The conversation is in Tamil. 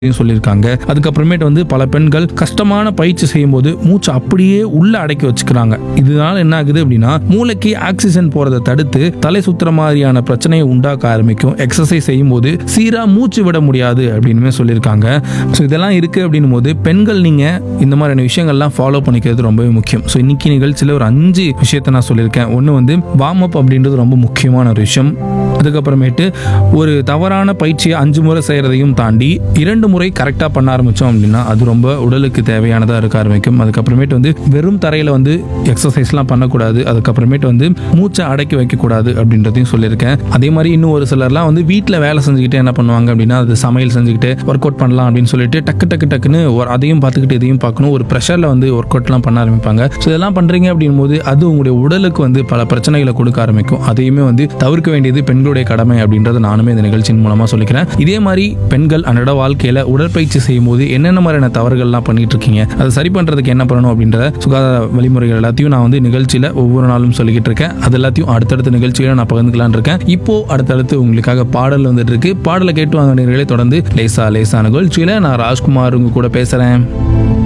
அப்படின்னு சொல்லியிருக்காங்க அதுக்கப்புறமேட்டு வந்து பல பெண்கள் கஷ்டமான பயிற்சி செய்யும்போது மூச்சை அப்படியே உள்ள அடக்கி வச்சுக்கிறாங்க இதனால என்ன ஆகுது அப்படின்னா மூளைக்கு ஆக்சிஜன் போறதை தடுத்து தலை சுத்துற மாதிரியான பிரச்சனையை உண்டாக்க ஆரம்பிக்கும் எக்ஸசைஸ் செய்யும்போது சீரா மூச்சு விட முடியாது அப்படின்னு சொல்லியிருக்காங்க ஸோ இதெல்லாம் இருக்கு அப்படின்னும் போது பெண்கள் நீங்க இந்த மாதிரியான விஷயங்கள்லாம் ஃபாலோ பண்ணிக்கிறது ரொம்பவே முக்கியம் ஸோ இன்னைக்கு நிகழ்ச்சியில் ஒரு அஞ்சு விஷயத்த நான் சொல்லியிருக்கேன் ஒன்று வந்து வார்ம் அப் அப்படின்றது ரொம்ப முக்கியமான ஒரு விஷயம் அதுக்கப்புறமேட்டு ஒரு தவறான பயிற்சியை அஞ்சு முறை செய்கிறதையும் தாண்டி இரண்டு முறை கரெக்டாக பண்ண ஆரம்பித்தோம் அப்படின்னா அது ரொம்ப உடலுக்கு தேவையானதாக இருக்க ஆரம்பிக்கும் அதுக்கப்புறமேட்டு வந்து வெறும் தரையில் வந்து எக்ஸசைஸ்லாம் பண்ணக்கூடாது அதுக்கப்புறமேட்டு வந்து மூச்சை அடக்கி வைக்கக்கூடாது அப்படின்றதையும் சொல்லியிருக்கேன் அதே மாதிரி இன்னும் ஒரு சிலர்லாம் வந்து வீட்டில் வேலை செஞ்சுக்கிட்டு என்ன பண்ணுவாங்க அப்படின்னா அது சமையல் செஞ்சுக்கிட்டு ஒர்க் அவுட் பண்ணலாம் அப்படின்னு சொல்லிட்டு டக்கு டக்கு டக்குன்னு ஒரு அதையும் பார்த்துக்கிட்டு இதையும் பார்க்கணும் ஒரு ப்ரெஷரில் வந்து ஒர்க் அவுட்லாம் பண்ண ஆரம்பிப்பாங்க ஸோ இதெல்லாம் பண்ணுறீங்க அப்படின்னும் போது அது உங்களுடைய உடலுக்கு வந்து பல பிரச்சனைகளை கொடுக்க ஆரம்பிக்கும் அதையுமே வந்து தவிர்க்க வேண்டியது பெண்களுடைய கடமை அப்படின்றத நானுமே இந்த நிகழ்ச்சியின் மூலமாக சொல்லிக்கிறேன் இதே மாதிரி பெண்கள் அன்றாட வாழ்க்கையில் உடற்பயிற்சி செய்யும் போது என்னென்ன மாதிரியான தவறுகள்லாம் பண்ணிட்டு இருக்கீங்க அதை சரி பண்ணுறதுக்கு என்ன பண்ணணும் அப்படின்ற சுகாதார வழிமுறைகள் எல்லாத்தையும் நான் வந்து நிகழ்ச்சியில் ஒவ்வொரு நாளும் சொல்லிக்கிட்டு இருக்கேன் அது எல்லாத்தையும் அடுத்தடுத்த நிகழ்ச்சிகளை நான் பகிர்ந்துக்கலாம்னு இருக்கேன் இப்போ அடுத்தடுத்து உங்களுக்காக பாடல் வந்துட்டு இருக்கு பாடலை கேட்டு வாங்க நேயர்களே தொடர்ந்து லேசா லேசா நிகழ்ச்சியில் நான் ராஜ்குமார் உங்க கூட பேசுகிறேன்